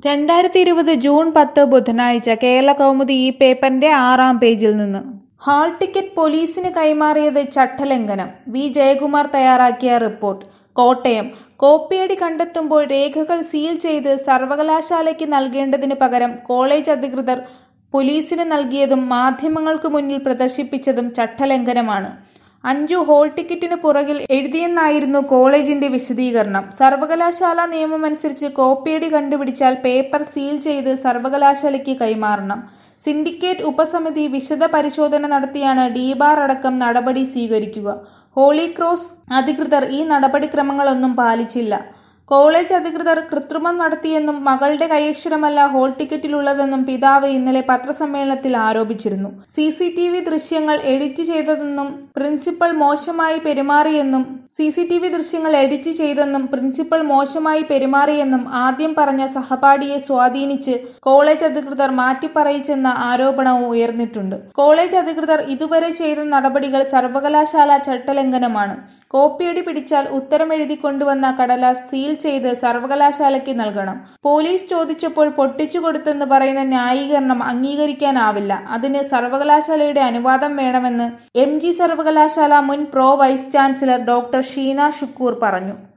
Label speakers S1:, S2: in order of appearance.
S1: രണ്ടായിരത്തി ഇരുപത് ജൂൺ പത്ത് ബുധനാഴ്ച കേരള കൗമുദി ഈ പേപ്പറിന്റെ ആറാം പേജിൽ നിന്ന് ഹാൾ ടിക്കറ്റ് പോലീസിന് കൈമാറിയത് ചട്ടലംഘനം വി ജയകുമാർ തയ്യാറാക്കിയ റിപ്പോർട്ട് കോട്ടയം കോപ്പിയടി കണ്ടെത്തുമ്പോൾ രേഖകൾ സീൽ ചെയ്ത് സർവകലാശാലയ്ക്ക് നൽകേണ്ടതിന് പകരം കോളേജ് അധികൃതർ പോലീസിന് നൽകിയതും മാധ്യമങ്ങൾക്ക് മുന്നിൽ പ്രദർശിപ്പിച്ചതും ചട്ടലംഘനമാണ് അഞ്ചു ഹോൾ ടിക്കറ്റിന് പുറകിൽ എഴുതിയെന്നായിരുന്നു കോളേജിന്റെ വിശദീകരണം സർവകലാശാല നിയമമനുസരിച്ച് കോപ്പിയടി കണ്ടുപിടിച്ചാൽ പേപ്പർ സീൽ ചെയ്ത് സർവകലാശാലയ്ക്ക് കൈമാറണം സിൻഡിക്കേറ്റ് ഉപസമിതി വിശദ പരിശോധന നടത്തിയാണ് ഡീബാർ അടക്കം നടപടി സ്വീകരിക്കുക ഹോളി ക്രോസ് അധികൃതർ ഈ നടപടിക്രമങ്ങളൊന്നും പാലിച്ചില്ല കോളേജ് അധികൃതർ കൃത്രിമം നടത്തിയെന്നും മകളുടെ കൈയക്ഷരമല്ല ഹോൾ ടിക്കറ്റിലുള്ളതെന്നും പിതാവ് ഇന്നലെ പത്രസമ്മേളനത്തിൽ ആരോപിച്ചിരുന്നു സി സി ടി വി ദൃശ്യങ്ങൾ എഡിറ്റ് ചെയ്തതെന്നും പ്രിൻസിപ്പൽ മോശമായി പെരുമാറിയെന്നും സി സി ടി വി ദൃശ്യങ്ങൾ എഡിറ്റ് ചെയ്തെന്നും പ്രിൻസിപ്പൽ മോശമായി പെരുമാറിയെന്നും ആദ്യം പറഞ്ഞ സഹപാഠിയെ സ്വാധീനിച്ച് കോളേജ് അധികൃതർ മാറ്റിപ്പറയിച്ചെന്ന ആരോപണവും ഉയർന്നിട്ടുണ്ട് കോളേജ് അധികൃതർ ഇതുവരെ ചെയ്ത നടപടികൾ സർവകലാശാല ചട്ടലംഘനമാണ് കോപ്പിയടി പിടിച്ചാൽ ഉത്തരമെഴുതി കൊണ്ടുവന്ന കടലാസ് സീൽ ചെയ്ത് സർവകലാശാലയ്ക്ക് നൽകണം പോലീസ് ചോദിച്ചപ്പോൾ പൊട്ടിച്ചു കൊടുത്തെന്ന് പറയുന്ന ന്യായീകരണം അംഗീകരിക്കാനാവില്ല അതിന് സർവകലാശാലയുടെ അനുവാദം വേണമെന്ന് എം ജി സർവകലാശാല മുൻ pro vice chancellor doctor Sheena Shukkur പറഞ്ഞു